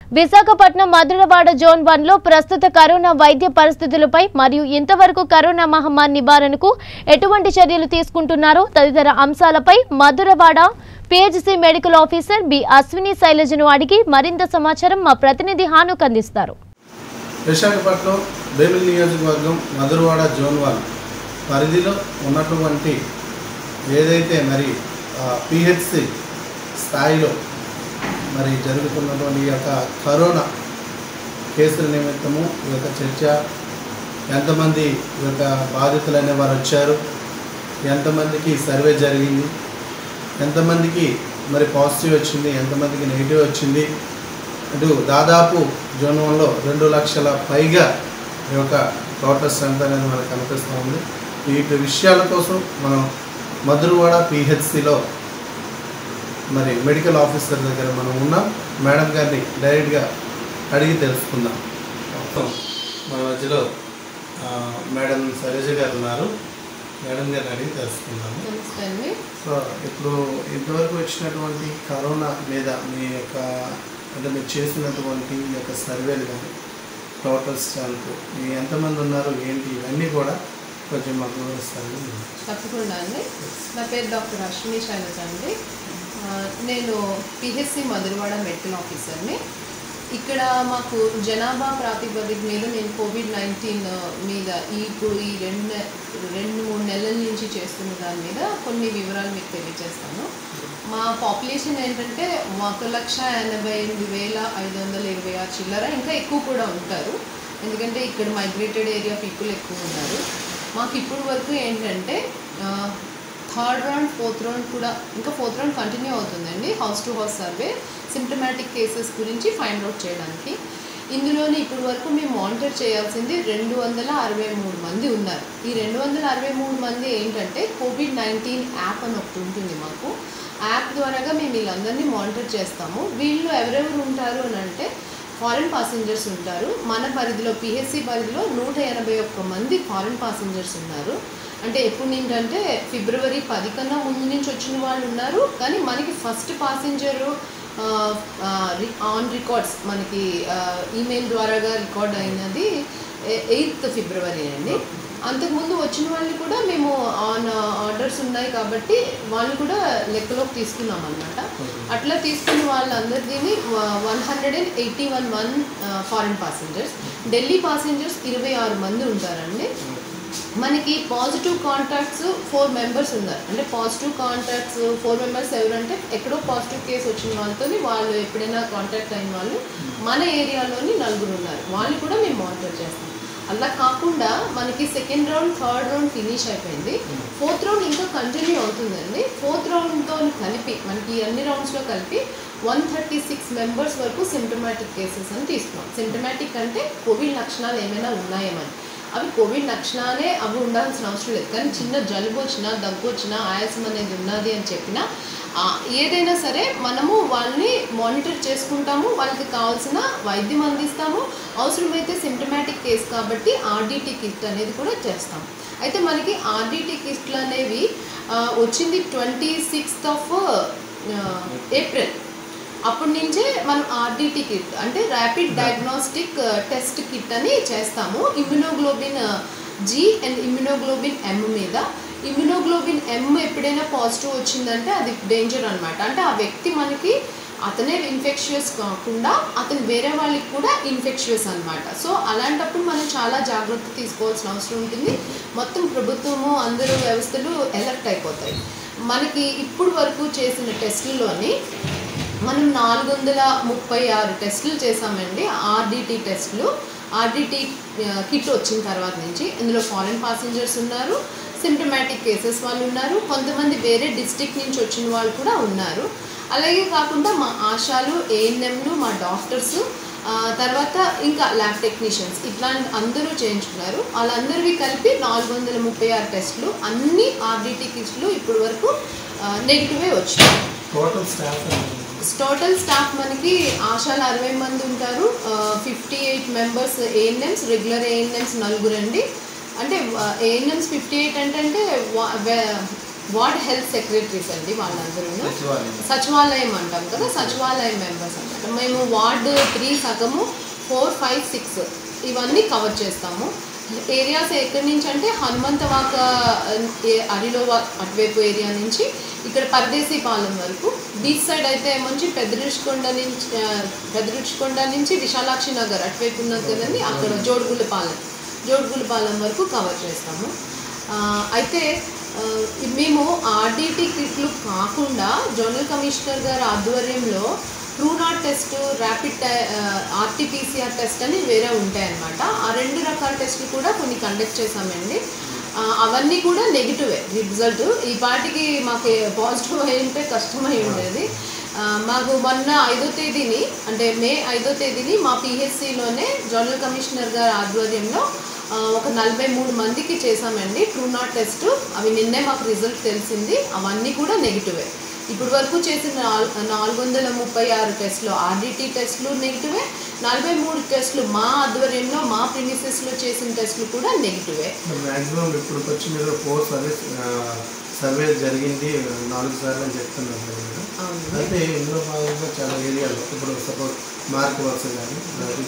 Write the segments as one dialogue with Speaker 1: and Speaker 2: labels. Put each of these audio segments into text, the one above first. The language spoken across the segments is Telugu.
Speaker 1: విశాఖపట్నం మధురవాడ జోన్ వన్ లో ప్రస్తుత కరోనా వైద్య పరిస్థితులపై మరియు ఇంతవరకు కరోనా మహమ్మారి నివారణకు ఎటువంటి చర్యలు తీసుకుంటున్నారో తదితర అంశాలపై Madhurawada PHC medical officer B Ashwini శైలజను అడిగి మరింత సమాచారం మా ప్రతినిధి హానుక్ అందిస్తారు
Speaker 2: విశాఖపట్నం బేబిల్ నియోజకవర్గం మధురవాడ జోన్ వన్ పరిధిలో ఉన్నటువంటి ఏదైతే మరి పిహెచ్సి స్థాయిలో మరి జరుగుతున్నటువంటి ఈ యొక్క కరోనా కేసుల నిమిత్తము ఈ యొక్క చర్చ ఎంతమంది ఈ యొక్క బాధితులు అనే వారు వచ్చారు ఎంతమందికి సర్వే జరిగింది ఎంతమందికి మరి పాజిటివ్ వచ్చింది ఎంతమందికి నెగిటివ్ వచ్చింది అటు దాదాపు జూన్ వన్లో రెండు లక్షల పైగా ఈ యొక్క టోటల్ స్ట్రెంత్ అనేది మనకు కనిపిస్తూ ఉంది వీటి విషయాల కోసం మనం మధురవాడ పిహెచ్సిలో మరి మెడికల్ ఆఫీసర్ దగ్గర మనం ఉన్నాం మేడం గారిని డైరెక్ట్గా అడిగి తెలుసుకుందాం మన మధ్యలో ఆ, మేడం శైలజ గారు ఉన్నారు మేడం గారిని అడిగి తెలుసుకుందాము
Speaker 3: నమస్తే అండి
Speaker 2: సో ఇప్పుడు ఇంతవరకు వచ్చినటువంటి కరోనా మీద మీ యొక్క అంటే మీరు చేసినటువంటి ఈ యొక్క సర్వేలు కానీ టోటల్ స్ట్రెంత్ మీ ఎంతమంది ఉన్నారు ఏంటి ఇవన్నీ కూడా కొంచెం మాకు వివరిస్తారు
Speaker 3: తప్పకుండా అండి నా పేరు డాక్టర్ అశ్విని శైలజ అండి ఆ, నేను పిహెచ్సి మధురవాడ మెడికల్ ఆఫీసర్ని ఇక్కడ మాకు జనాభా ప్రాతిపదిక మీద నేను కోవిడ్ నైన్టీన్ మీద ఈ ఇప్పుడు ఈ రెండు నె- రెండు మూడు నెలల నుంచి చేస్తున్న దాని మీద కొన్ని వివరాలు మీకు తెలియజేస్తాను మా పాపులేషన్ ఏంటంటే ఒక లక్ష ఎనభై ఎనిమిది వేల ఐదు వందల ఇరవై ఆరు చిల్లర ఇంకా ఎక్కువ కూడా ఉంటారు ఎందుకంటే ఇక్కడ మైగ్రేటెడ్ ఏరియా పీపుల్ ఎక్కువ ఉన్నారు మాకు ఇప్పుడు వరకు ఏంటంటే థర్డ్ రౌండ్ ఫోర్త్ రౌండ్ కూడా ఇంకా ఫోర్త్ రౌండ్ కంటిన్యూ అవుతుందండి house to house survey symptomatic cases గురించి ఫైండ్ అవుట్ చేయడానికి ఇందులోని ఇప్పుడు వరకు మేము మానిటర్ చేయాల్సింది రెండు వందల అరవై మూడు మంది ఉన్నారు ఈ రెండు వందల అరవై మూడు మంది ఏంటంటే కోవిడ్ నైన్టీన్ యాప్ అని ఒకటి ఉంటుంది మాకు యాప్ ద్వారాగా మేము వీళ్ళందరినీ మానిటర్ చేస్తాము వీళ్ళు ఎవరెవరు ఉంటారు అని అంటే ఫారెన్ పాసెంజర్స్ ఉంటారు మన పరిధిలో పిహెచ్సి పరిధిలో నూట ఎనభై ఒక్క మంది ఫారెన్ పాసెంజర్స్ ఉన్నారు అంటే ఎప్పుడు ఏంటంటే ఫిబ్రవరి పది కన్నా ముందు నుంచి వచ్చిన వాళ్ళు ఉన్నారు కానీ మనకి ఫస్ట్ పాసెంజరు ఆన్ రికార్డ్స్ మనకి ఈమెయిల్ ద్వారాగా రికార్డ్ అయినది ఎయిత్ ఫిబ్రవరి అండి అంతకుముందు వచ్చిన వాళ్ళు కూడా మేము ఆన్ ఆర్డర్స్ ఉన్నాయి కాబట్టి వాళ్ళు కూడా లెక్కలోకి తీసుకున్నాం అనమాట అట్లా తీసుకున్న వాళ్ళందరిది one hundred and eighty one one foreign passengers Delhi passengers ఇరవై ఆరు మంది ఉంటారండి మనకి పాజిటివ్ కాంటాక్ట్స్ ఫోర్ మెంబర్స్ ఉన్నారు అంటే పాజిటివ్ కాంటాక్ట్స్ ఫోర్ మెంబర్స్ ఎవరంటే ఎక్కడో పాజిటివ్ కేసు వచ్చిన వాళ్ళతో వాళ్ళు ఎప్పుడైనా కాంటాక్ట్ అయిన వాళ్ళు మన ఏరియాలోని నలుగురు ఉన్నారు వాళ్ళు కూడా మేము మానిటర్ చేస్తాం అలా కాకుండా మనకి second round third round finish అయిపోయింది ఫోర్త్ రౌండ్ ఇంకా కంటిన్యూ అవుతుందండి ఫోర్త్ రౌండ్తో కలిపి మనకి ఈ అన్ని రౌండ్స్లో కలిపి వన్ థర్టీ సిక్స్ మెంబర్స్ వరకు సిమ్టమాటిక్ కేసెస్ అని తీసుకున్నాం సిమ్టమాటిక్ అంటే కోవిడ్ లక్షణాలు ఏమైనా ఉన్నాయేమని అవి కోవిడ్ లక్షణాలే అవి ఉండాల్సిన అవసరం లేదు కానీ చిన్న జలుబు వచ్చినా దగ్గు వచ్చినా ఆయాసం అనేది ఉన్నది అని చెప్పినా ఆ, ఏదైనా సరే మనము వాళ్ళని మానిటర్ చేసుకుంటాము వాళ్ళకి కావాల్సిన వైద్యం అందిస్తాము అవసరమైతే సిమ్టమాటిక్ కేస్ కాబట్టి ఆర్డిటి కిట్ అనేది కూడా చేస్తాం అయితే మనకి ఆర్డిటి కిట్లు అనేవి ఆ, వచ్చింది ట్వంటీ సిక్స్త్ ఆఫ్ ఏప్రిల్ అప్పటి నుంచే మనం ఆర్డిటి కిట్ అంటే ర్యాపిడ్ డయాగ్నోస్టిక్ టెస్ట్ కిట్ అని చేస్తాము immunoglobin G and immunoglobin M మీద ఇమ్యునోగ్లోబిన్ ఎమ్ ఎప్పుడైనా పాజిటివ్ వచ్చిందంటే అది డేంజర్ అనమాట అంటే ఆ వ్యక్తి మనకి అతనే ఇన్ఫెక్షియస్ కాకుండా అతను వేరే వాళ్ళకి కూడా ఇన్ఫెక్షియస్ అనమాట సో అలాంటప్పుడు మనం చాలా జాగ్రత్త తీసుకోవాల్సిన అవసరం ఉంటుంది మొత్తం ప్రభుత్వము అందరూ వ్యవస్థలు ఎలర్ట్ అయిపోతాయి మనకి ఇప్పుడు వరకు చేసిన టెస్టుల్లోని మనం నాలుగు వందల ముప్పై ఆరు టెస్టులు చేసామండి ఆర్డిటి టెస్టులు ఆర్డిటి కిట్ వచ్చిన తర్వాత నుంచి ఇందులో ఫారెన్ పాసెంజర్స్ ఉన్నారు సిమ్టమాటిక్ కేసెస్ వాళ్ళు ఉన్నారు కొంతమంది వేరే డిస్టిక్ నుంచి వచ్చిన వాళ్ళు కూడా ఉన్నారు అలాగే కాకుండా మా ఆశాలు ఏఎన్ఎంలు మా డాక్టర్స్ తర్వాత ఇంకా ల్యాబ్ టెక్నీషియన్స్ ఇట్లాంటి అందరూ చేయించుకున్నారు వాళ్ళందరివి కలిపి నాలుగు వందల ముప్పై ఆరు టెస్టులు అన్ని ఆర్డిటి కిట్స్లు ఇప్పటి వరకు నెగిటివే వచ్చినాయి
Speaker 2: టోటల్ స్టాఫ్
Speaker 3: టోటల్ స్టాఫ్ మనకి ఆశాలు అరవై మంది ఉంటారు fifty eight members ANMs regular ANMs నలుగురు అండి అంటే ఏఎన్ఎమ్స్ ఫిఫ్టీ ఎయిట్ అంటే అంటే వా- వే- వార్డ్ హెల్త్ సెక్రటరీస్ అండి వాళ్ళందరూ
Speaker 2: సచివాలయం.
Speaker 3: సచివాలయం అంటాం కదా సచివాలయం మెంబర్స్ అనమాట మేము వార్డు త్రీ సగము ఫోర్ ఫైవ్ సిక్స్ ఇవన్నీ కవర్ చేస్తాము ఏరియాస్ ఎక్కడి నుంచి అంటే హనుమంతవాక ఏ- అరిలో వా- అటువైపు ఏరియా నుంచి ఇక్కడ పరదేశీ పాలెం వరకు బీచ్ సైడ్ అయితే ఏమొచ్చి పెద్దరుషికొండ నుంచి ఆ, పెద్దరుషికొండ నుంచి విశాలాక్షి నగర్ అటువైపు ఉన్నది కదండి అక్కడ జోడుగులపాలెం జోడుగులపాలెం వరకు కవర్ చేస్తాము ఆ, అయితే ఆ, మేము ఆర్డిటి కిట్లు కాకుండా జోనల్ కమిషనర్ గారి ఆధ్వర్యంలో Truenat test rapid RTPCR test అని వేరే ఉంటాయన్నమాట ఆ రెండు రకాల టెస్ట్లు కూడా కొన్ని కండక్ట్ చేశామండి ఆ, అవన్నీ కూడా నెగిటివే రిజల్ట్ ఈ పాటికి మాకు పాజిటివ్ అయి ఉంటే కష్టమై ఉండేది ఆ, మాకు మొన్న ఐదో తేదీని అంటే మే ఐదో తేదీని మా పిహెచ్సిలోనే జోనల్ కమిషనర్ గారి ఆధ్వర్యంలో ఆ, ఒక నలభై మూడు మందికి చేశామండి ట్రూ నాట్ టెస్ట్ అవి నిన్నే మాకు రిజల్ట్ తెలిసింది అవన్నీ కూడా నెగిటివే ఇప్పుడు వరకు చేసిన నాల్- నాలుగు వందల ముప్పై ఆరు టెస్టులు ఆర్డిటీ టెస్టులు నెగిటివే నలభై మూడు టెస్టులు మా ఆధ్వర్యంలో మా ప్రిమిసెస్లో చేసిన టెస్టులు కూడా నెగిటివే
Speaker 2: మ్యాక్సిమం ఇప్పుడు వచ్చి మీరు ఫోర్ సర్వీస్ సర్వే జరిగింది నాలుగు సార్లు అని చెప్తున్నారు కదా మీరు.
Speaker 3: అవును
Speaker 2: అయితే ఇందులో భాగంగా చాలా ఏరియాలో ఇప్పుడు సపోజ్ మార్క్ వర్క్స్ కానీ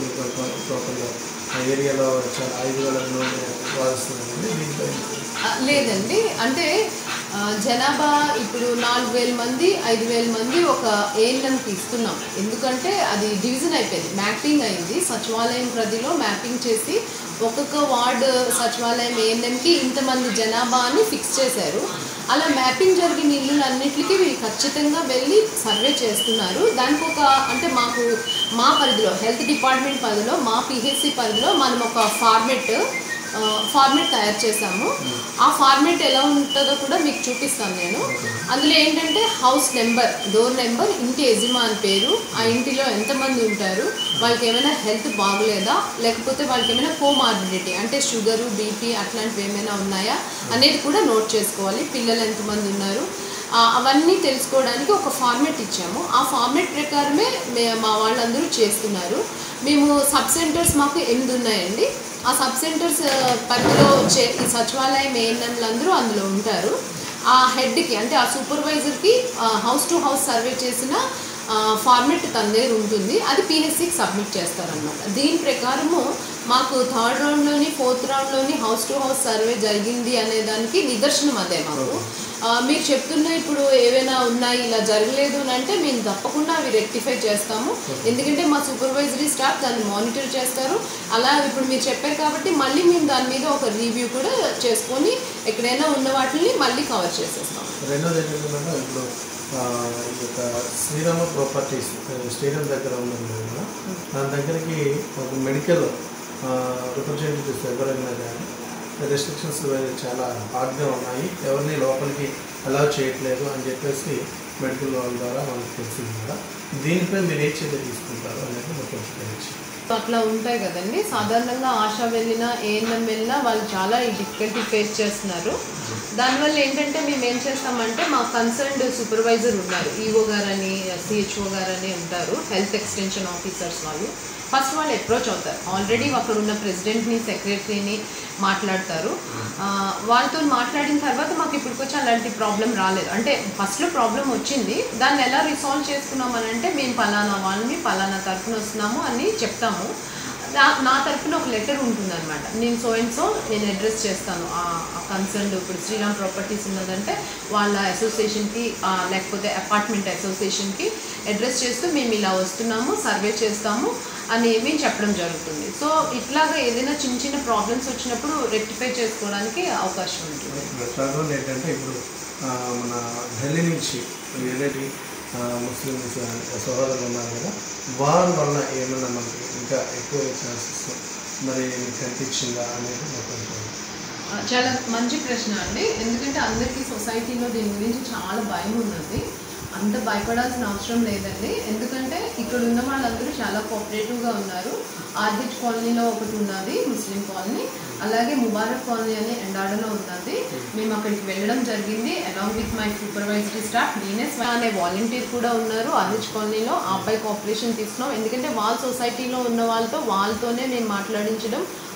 Speaker 2: టోటల్గా ఆ ఏరియాలో చాలా ఐదు వేల నూనె వాడుతున్నారండి దీంట్లో
Speaker 3: ఆ, లేదండి అంటే ఆ, జనాభా ఇప్పుడు నాలుగు వేల మంది ఐదు వేల మంది ఒక ఏఎన్ఎంకి ఇస్తున్నాం ఎందుకంటే అది డివిజన్ అయిపోయింది మ్యాపింగ్ అయింది సచివాలయం ప్రతిలో మ్యాపింగ్ చేసి ఒక్కొక్క వార్డు సచివాలయం ఏఎన్ఎంకి ఇంతమంది జనాభా అని ఫిక్స్ చేశారు అలా మ్యాపింగ్ జరిగిన ఇల్లులన్నిటికీ వీళ్ళు ఖచ్చితంగా వెళ్ళి సర్వే చేస్తున్నారు దానికి ఒక అంటే మాకు మా పరిధిలో హెల్త్ డిపార్ట్మెంట్ పరిధిలో మా పిహెచ్సి పరిధిలో మనం ఒక ఫార్మెట్ ఫార్మేట్ తయారు చేసాము ఆ ఫార్మేట్ ఎలా ఉంటుందో కూడా మీకు చూపిస్తాను నేను అందులో ఏంటంటే హౌస్ నెంబర్ డోర్ నెంబర్ ఇంటి యజమాని పేరు ఆ ఇంటిలో ఎంతమంది ఉంటారు వాళ్ళకి ఏమైనా హెల్త్ బాగలేదా లేకపోతే వాళ్ళకి ఏమైనా కోమార్బిడిటీ అంటే షుగరు బీపీ అట్లాంటివి ఏమైనా ఉన్నాయా అనేది కూడా నోట్ చేసుకోవాలి పిల్లలు ఎంతమంది ఉన్నారు ఆ, అవన్నీ తెలుసుకోవడానికి ఒక ఫార్మేట్ ఇచ్చాము ఆ ఫార్మేట్ ప్రకారమే మే మా వాళ్ళందరూ చేస్తున్నారు మేము సబ్ సెంటర్స్ మాకు ఎనిమిది ఉన్నాయండి ఆ సబ్ సెంటర్స్ ఆ, పరిధిలో వచ్చే ఈ సచివాలయం ఏఎన్ఎంలు అందరూ అందులో ఉంటారు ఆ హెడ్కి అంటే ఆ సూపర్వైజర్కి హౌస్ టు హౌస్ సర్వే చేసిన ఫార్మెట్ తన దగ్గర ఉంటుంది అది పిహెచ్సికి సబ్మిట్ చేస్తారనమాట దీని ప్రకారము మాకు థర్డ్ రౌండ్లోని ఫోర్త్ రౌండ్లోని హౌస్ టు హౌస్ సర్వే జరిగింది అనే దానికి నిదర్శనం అదే మాకు ఆ, మీరు చెప్తున్న ఇప్పుడు ఏవైనా ఉన్నాయి ఇలా జరగలేదు అని అంటే మేము తప్పకుండా అవి రెక్టిఫై చేస్తాము ఎందుకంటే మా సూపర్వైజరీ స్టాఫ్ దాన్ని మానిటర్ చేస్తారు అలా ఇప్పుడు మీరు చెప్పారు కాబట్టి మళ్ళీ మేము దాని మీద ఒక రివ్యూ కూడా చేసుకొని ఎక్కడైనా ఉన్న వాటిని మళ్ళీ కవర్ చేసేస్తాం
Speaker 2: రెండోది ఏంటంటే ఇప్పుడు ఆ, ఈ యొక్క శ్రీరామ ప్రాపర్టీస్ స్టేడియం దగ్గర ఉన్నది కదా దాని దగ్గరికి ఒక మెడికల్ రిప్రజెంటేటివ్స్ ఎవరైనా కానీ రెస్ట్రిక్షన్స్ చాలా హార్డ్గా ఉన్నాయి ఎవరిని లోపలికి అలౌ చేయట్లేదు అని చెప్పేసి మెడికల్ వాళ్ళ ద్వారా మనకు తెలిసింది కదా దీనిపై మీరు ఏ చర్య తీసుకుంటారు అనేది మాకు కొంచెం తెలియజేయండి.
Speaker 3: అట్లా ఉంటాయి కదండి సాధారణంగా ఆశ వెళ్ళినా ఏఎన్ఎం వెళ్ళినా వాళ్ళు చాలా ఈ డిఫికల్టీ ఫేస్ చేస్తున్నారు దానివల్ల ఏంటంటే మేము ఏం చేస్తామంటే మా కన్సర్న్డ్ సూపర్వైజర్ ఉన్నారు ఈఓ గారని సిహెచ్ఓ గారని ఉంటారు హెల్త్ ఎక్స్టెన్షన్ ఆఫీసర్స్ వాళ్ళు ఫస్ట్ వాళ్ళు అప్రోచ్ అవుతారు ఆల్రెడీ అక్కడ ఉన్న ప్రెసిడెంట్ని సెక్రటరీని మాట్లాడతారు ఆ, వాళ్ళతో మాట్లాడిన తర్వాత మాకు ఇప్పటికొచ్చి అలాంటి ప్రాబ్లం రాలేదు అంటే ఫస్ట్లో ప్రాబ్లం వచ్చింది దాన్ని ఎలా రిసాల్వ్ చేసుకున్నామని అంటే మేము పలానా వాళ్ళని పలానా తరఫున వస్తున్నాము అని చెప్తాము నా నా తరఫున ఒక లెటర్ ఉంటుందన్నమాట నేను సో అండ్ సో నేను అడ్రస్ చేస్తాను ఆ కన్సర్న్ ఇప్పుడు శ్రీరామ్ ప్రాపర్టీస్ ఉన్నదంటే వాళ్ళ అసోసియేషన్కి లేకపోతే అపార్ట్మెంట్ అసోసియేషన్కి అడ్రస్ చేస్తూ మేము ఇలా వస్తున్నాము సర్వే చేస్తాము అని మేము చెప్పడం జరుగుతుంది సో ఇట్లాగా ఏదైనా చిన్న చిన్న ప్రాబ్లమ్స్ వచ్చినప్పుడు రెక్టిఫై చేసుకోవడానికి అవకాశం ఉంటుంది
Speaker 2: థర్డ్ వన్ ఏంటంటే ఇప్పుడు ఆ, మన ఢిల్లీ నుంచి ఏదైతే ముస్లిమ్స్ సోదరులు ఉన్నారు కదా వారి వల్ల ఏమైనా మనకి ఇంకా ఎక్కువ ఛాన్సెస్ మరి మీకు కనిపించిందా అనేది మాకు కొంచెం
Speaker 3: ఆ, చాలా మంచి ప్రశ్న అండి ఎందుకంటే అందరికీ సొసైటీలో దీని గురించి చాలా భయం ఉన్నది అంత భయపడాల్సిన అవసరం లేదండి ఎందుకంటే ఇక్కడ ఉన్న వాళ్ళందరూ చాలా కోఆపరేటివ్గా ఉన్నారు ఆర్బిట్ కాలనీలో ఒకటి ఉన్నది ముస్లిం కాలనీ అలాగే ముబారక్ కాలనీ అని ఎండాడలో ఉన్నది మేము అక్కడికి వెళ్ళడం జరిగింది along with my supervisory staff నేనే స్వయం అనే వాలంటీర్ కూడా ఉన్నారు ఆర్హెచ్ కాలనీలో ఆ అబ్బాయి కోఆపరేషన్ తీసుకున్నాం ఎందుకంటే వాళ్ళ సొసైటీలో ఉన్న వాళ్ళతో వాళ్ళతోనే మేము మాట్లాడించడం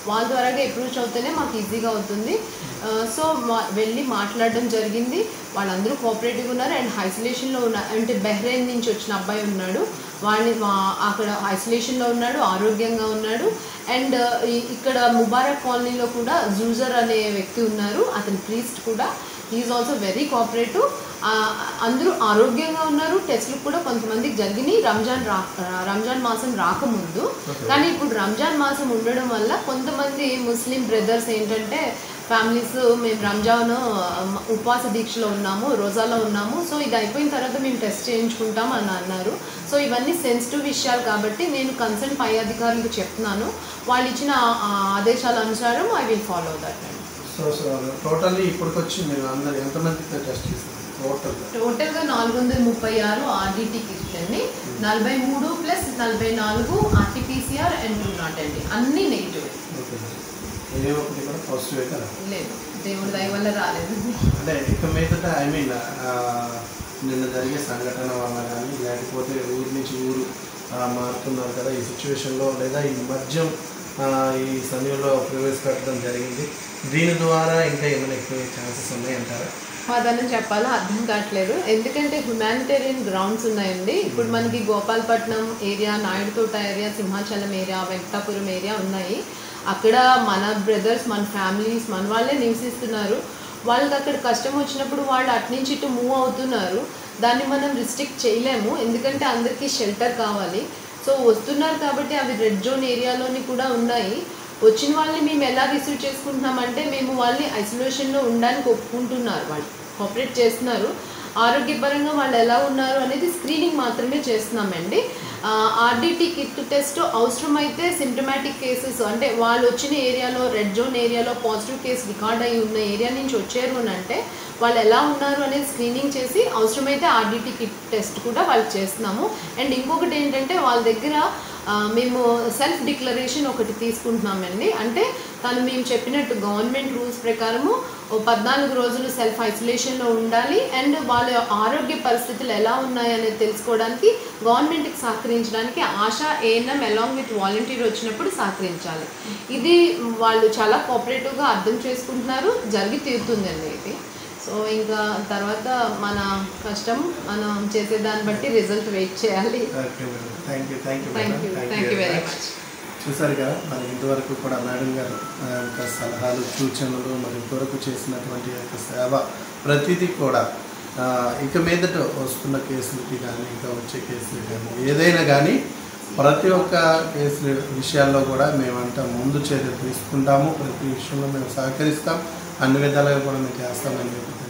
Speaker 3: వాళ్ళ ద్వారాగా అప్రోచ్ అవుతేనే మాకు ఈజీగా అవుతుంది సో మా వెళ్ళి మాట్లాడడం జరిగింది వాళ్ళందరూ కోఆపరేటివ్గా ఉన్నారు అండ్ ఐసోలేషన్లో ఉన్న అంటే బెహ్రెయిన్ నుంచి వచ్చిన అబ్బాయి ఉన్నాడు వాడిని మా అక్కడ ఐసోలేషన్లో ఉన్నాడు ఆరోగ్యంగా ఉన్నాడు అండ్ ఇక్కడ ముబారక్ కాలనీలో కూడా జూజర్ అనే వ్యక్తి ఉన్నారు అతని ప్రీస్ట్ కూడా ఈజ్ ఆల్సో వెరీ కోఆపరేటివ్ అందరూ ఆరోగ్యంగా ఉన్నారు టెస్ట్లు కూడా కొంతమందికి జరిగినాయి రంజాన్ రా రంజాన్ మాసం రాకముందు కానీ ఇప్పుడు రంజాన్ మాసం ఉండడం వల్ల కొంతమంది ముస్లిం బ్రదర్స్ ఏంటంటే ఫ్యామిలీస్ మేము రంజాన్ ఉపవాస దీక్షలో ఉన్నాము రోజాలో ఉన్నాము సో ఇది అయిపోయిన తర్వాత మేము టెస్ట్ చేయించుకుంటాం అని అన్నారు సో ఇవన్నీ సెన్సిటివ్ విషయాలు కాబట్టి నేను కన్సర్న్ పై అధికారులకు చెప్తున్నాను వాళ్ళు ఇచ్చిన ఆ ఆదేశాల అనుసారం ఐ విల్ ఫాలో దట్ అండి
Speaker 2: సో సో టోటల్లీ ఇప్పటికొచ్చి మీరు అందరు ఎంతమందికి టెస్ట్ చేస్తారు టోటల్గా
Speaker 3: టోటల్గా నాలుగు వందల ముప్పై ఆరు ఆర్డిటీ కిట్స్ అండి నలభై మూడు ప్లస్ నలభై నాలుగు ఆర్టీపీసీఆర్ అండ్ టూ నాట్ అండి అన్నీ నెగిటివ్
Speaker 2: ఓకే ఏ ఒకటి కూడా పాజిటివ్ కదా
Speaker 3: లేదు దేవుడి దయ వల్ల రాలేదు
Speaker 2: అంటే ఇక మీదట ఐ మీన్ నిన్న జరిగే సంఘటన వల్ల కానీ లేకపోతే ఊరి నుంచి ఊరు ఆ, మారుతున్నారు కదా ఈ సిచ్యువేషన్లో లేదా ఈ మద్యం ఆ, ఈ సమయంలో ప్రవేశపెట్టడం జరిగింది దీని ద్వారా ఇంకా ఏమైనా ఎక్కువ ఛాన్సెస్ ఉన్నాయంటారా
Speaker 3: సమాధానం చెప్పాలో అర్థం కావట్లేదు ఎందుకంటే హ్యుమానిటేరియన్ గ్రౌండ్స్ ఉన్నాయండి ఇప్పుడు మనకి Gopalapatnam area Naiduthota area Simhachalam area Venkatapuram area ఉన్నాయి అక్కడ మన బ్రదర్స్ మన ఫ్యామిలీస్ మన వాళ్ళే నివసిస్తున్నారు వాళ్ళకి అక్కడ కష్టం వచ్చినప్పుడు వాళ్ళు అట్నుంచి ఇటు మూవ్ అవుతున్నారు దాన్ని మనం రిస్ట్రిక్ట్ చేయలేము ఎందుకంటే అందరికీ షెల్టర్ కావాలి సో వస్తున్నారు కాబట్టి అవి రెడ్ జోన్ ఏరియాలోని కూడా ఉన్నాయి వచ్చిన వాళ్ళని మేము ఎలా రిసీవ్ చేసుకుంటున్నామంటే మేము వాళ్ళని ఐసోలేషన్లో ఉండడానికి ఒప్పుకుంటున్నారు వాళ్ళు కోఆపరేట్ చేస్తున్నారు ఆరోగ్యపరంగా వాళ్ళు ఎలా ఉన్నారు అనేది స్క్రీనింగ్ మాత్రమే చేస్తున్నామండి ఆర్డిటీ కిట్ టెస్ట్ అవసరమైతే సిమ్టమాటిక్ కేసెస్ అంటే వాళ్ళు వచ్చిన ఏరియాలో రెడ్ జోన్ ఏరియాలో పాజిటివ్ కేసు రికార్డ్ అయి ఉన్న ఏరియా నుంచి వచ్చారు అని అంటే వాళ్ళు ఎలా ఉన్నారు అనేది స్క్రీనింగ్ చేసి అవసరమైతే ఆర్డిటీ కిట్ టెస్ట్ కూడా వాళ్ళు చేస్తున్నాము అండ్ ఇంకొకటి ఏంటంటే వాళ్ళ దగ్గర ఆ, మేము సెల్ఫ్ డిక్లరేషన్ ఒకటి తీసుకుంటున్నామండి అంటే తను మేము చెప్పినట్టు గవర్నమెంట్ రూల్స్ ప్రకారము ఓ పద్నాలుగు రోజులు సెల్ఫ్ ఐసోలేషన్లో ఉండాలి అండ్ వాళ్ళ ఆరోగ్య పరిస్థితులు ఎలా ఉన్నాయి అనేది తెలుసుకోవడానికి గవర్నమెంట్కి సహకరించడానికి ASHA ANM along with volunteer వచ్చినప్పుడు సహకరించాలి ఇది వాళ్ళు చాలా కోఆపరేటివ్గా అర్థం చేసుకుంటున్నారు జరిగి తీరుతుందండి ఇది సో ఇంకా తర్వాత మన కష్టం మనం చేసే దాన్ని బట్టి రిజల్ట్ వెయిట్ చేయాలి
Speaker 2: okay madam thank you thank you
Speaker 3: thank you thank you very much
Speaker 2: చూసారు కదా మరి ఇంతవరకు కూడా మేడం గారు ఆ, యొక్క సలహాలు సూచనలు మరి ఇంతవరకు చేసినటువంటి యొక్క సేవ ప్రతిదీ కూడా ఆ, ఇక మీదట వస్తున్న కేసులకి కానీ ఇంకా వచ్చే కేసులు కానీ ఏదైనా కానీ ప్రతి ఒక్క కేసుల విషయాల్లో కూడా మేమంతా ముందు చర్య తీసుకుంటాము ప్రతి విషయంలో మేము సహకరిస్తాం అన్ని విధాలుగా కూడా మేము చేస్తామని చెప్పి